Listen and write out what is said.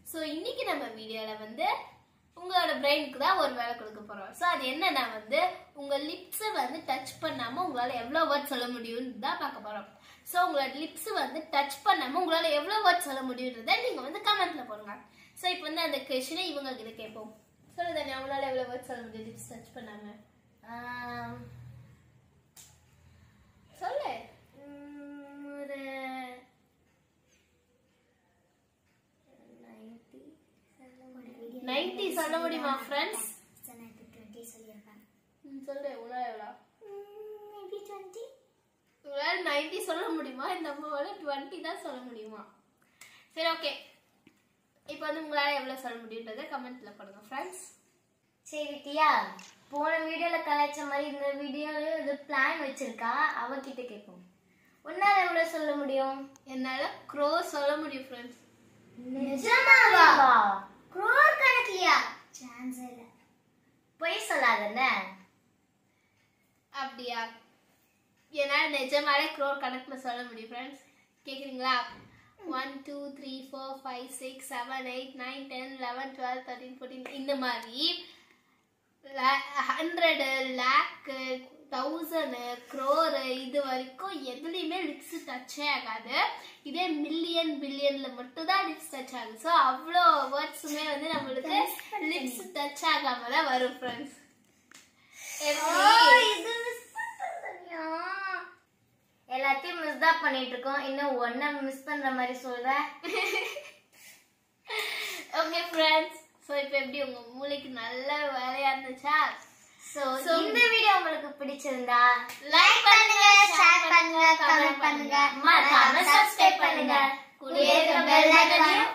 so இன்னைக்கு நம்ம வீடியோல வந்து உங்களோட பிரெயினுக்கு தான் ஒரு வேலை கொடுக்க போறோம் ஸோ அது என்னன்னா வந்து உங்க லிப்ஸை வந்து டச் பண்ணாம உங்களால எவ்வளவு வேர்ட் சொல்ல முடியும்னு தான் பார்க்க போறோம் ஸோ உங்களோட லிப்ஸ் வந்து டச் பண்ணாம உங்களால எவ்வளவு வேர்ட் சொல்ல முடியுன்றதை நீங்க வந்து கமெண்ட்ல போடுங்க ஸோ இப்போ வந்து அந்த கொஷினை இவங்க கிட்ட கேட்போம் சொல்லுங்க நீ அவங்களால எவ்வளவு வேர்ட் சொல்ல முடியும் லிப்ஸ் டச் பண்ணாம ஆம், சொல்லு உம், ஒரு 90 நைன்டி சொல்ல முடியுமா ஃப்ரெண்ட்ஸ் நான் இப்போ 20 சொல்லியிருப்பேன் சொல்லு உங்களால எவ்வளோ மேபி 20 உங்களால நைன்டி சொல்ல முடியுமா இந்த அம்மாவால டுவெண்ட்டி தான் சொல்ல முடியுமா சரி ஓகே இப்போ வந்து உங்களால எவ்வளவு சொல்ல முடியுன்றதை கமெண்ட்ல பண்ணுங்க ஃப்ரெண்ட்ஸ் சரி டியா போன வீடியோல கலாய்ச்ச மாதிரி இந்த வீடியோல இது பிளான் வச்சிருக்கா அவகிட்ட கேட்போம் உன்னால எவ்வளவு சொல்ல முடியும் என்னால க்ரோ சொல்ல முடியும் ஃப்ரெண்ட்ஸ் நிஜமாவா குரோர் கணக்குலையா சான்ஸ் இல்ல பொய் சொல்லாதண்ணே அப்படியா என்னால நிஜமாலே க்ரோர் கணக்குல சொல்ல முடியும் ஃப்ரெண்ட்ஸ் கேக்குறீங்களா one two three four five six seven eight nine ten eleven twelve thirteen fourteen இந்த மாதிரி ஹண்ட்ரடு லேக்கு தௌசண்டு க்ரோரு இது வரைக்கும் எதுலேயுமே லிப்ஸ் டச்சே ஆகாது இதே மில்லியன் பில்லியன்ல மட்டும் தான் லிப்ஸ் டச் ஆகுது ஸோ அவ்வளோ வேர்ட்ஸுமே வந்து நம்மளுக்கு லிப்ஸ் டச் ஆகாம தான் வரும் ஃப்ரெண்ட்ஸ் இது மிஸ் பண்றதுயா எல்லாத்தையும் மிஸ் தான் பண்ணிட்டு இருக்கோம் இன்னும் ஒன்ன மிஸ் பண்ற மாதிரி சொல்ற ஓகே ஃப்ரெண்ட்ஸ் ஸோ இப்போ எப்படி உங்க மூளைக்கு நல்ல வேலையா இருந்துச்சா சோ So, இந்த வீடியோ உங்களுக்கு பிடிச்சிருந்தா லைக் பண்ணுங்க ஷேர் பண்ணுங்க கமெண்ட் பண்ணுங்க மறக்காம சப்ஸ்கிரைப் பண்ணுங்க கூடவே இருக்க bell icon-ஐயும்